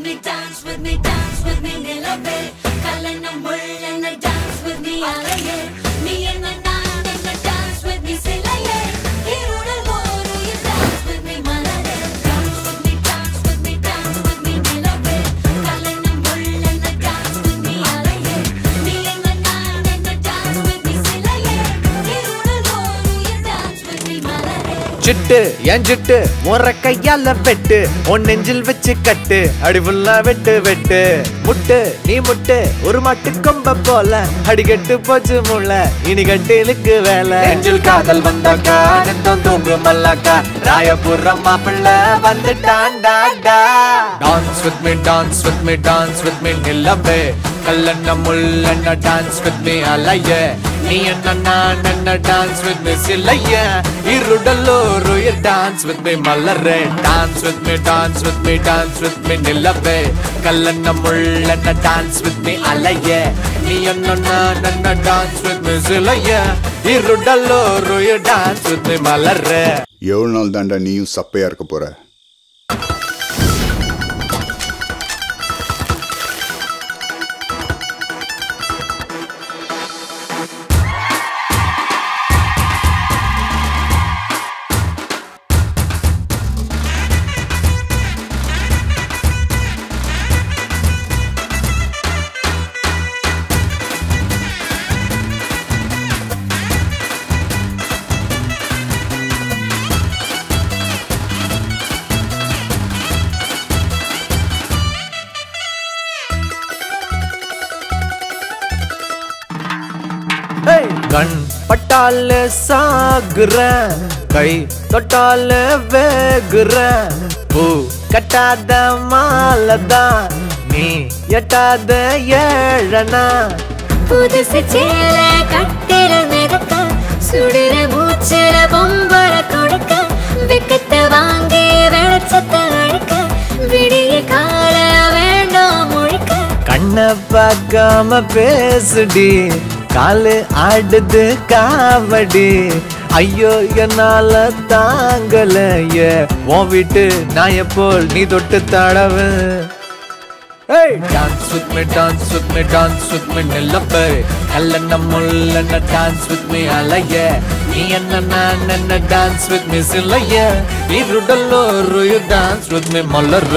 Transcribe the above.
me, dance with me, dance with me, நிலவே கல்லணம் முள்ளன dance with me, அலையே நீ என்ன நான் என்ன dance with me, சிலையே இருடல் ஓருயிர் dance with me, மலரே dance with me, dance with me, dance with me, நிலவே கல்லணம் முள்ளன dance with me, அலையே நீ என்ன நான் என்ன dance with me, சிலையே இருடல் ஓருயிர் dance with me, மலரே சிட்டு என் சிட்டு முற கையால வெட்டு உன் நெஞ்சில் வச்சு கட்டு அடிபுல்லா வெட்டு வெட்டு முட்டு நீ முட்டு ஒரு மாட்டு கொம்ப போல அடிக்கட்டு போச்சு முள்ள இனி கட்டிலுக்கு வேலை நெஞ்சில் காதல் வந்தாக்கா நெத்தம் தூங்கு மல்லாக்கா ராயபுரம் மாப்பிள்ள வந்துட்டான்டா dance with me dance with me dance with me நிலவே கல்லண்ண முள்ளண்ண டான்ஸ் வித் மீ அலைய நீ என்ன நான் என்ன டான்ஸ் வித் மீ சிலைய இருடல்லோரு டான்ஸ் வித் மீ மலரே dance with me dance with me dance with me நிலவே கல்லண்ண முள்ளண்ண டான்ஸ் வித் மீ அலைய நீ என்ன நான் என்ன டான்ஸ் வித் மீ சிலைய இருடல்லோரு டான்ஸ் வித் மீ மலரே எவ்வளோ நாள் தாண்டா நீயும் சப்பையா இருக்க போற ஏய், கண் பட்டால சாகுறேன் கை தொட்டால வேகுறேன் பூ கட்டாத மாலதான் நீ எட்டாத ஏழனா புதுசு சேல கட்டிட மிதக்க சுடுற மூச்சுல பொம்பள கொடுக்க வெக்கத்தை வாங்கி வெளிச்சத்தை அழுக்க விடிய கால வேண்டாம் முழுக்க கண்ண பார்க்காம பேசுடி காலு ஆடுது காவடி ஐயோ என்னால தாங்கலையே உன் வீட்டு நாய போல் நீ தொட்டு தடவு Hey! Dance with me, dance with me, dance with me, நிலப்பே கல்லண்ண முள்ளண்ண dance with me, அலைய நீ என்ன நான் என்ன dance with me, சிலைய இருடல்லோரு dance with me, மலர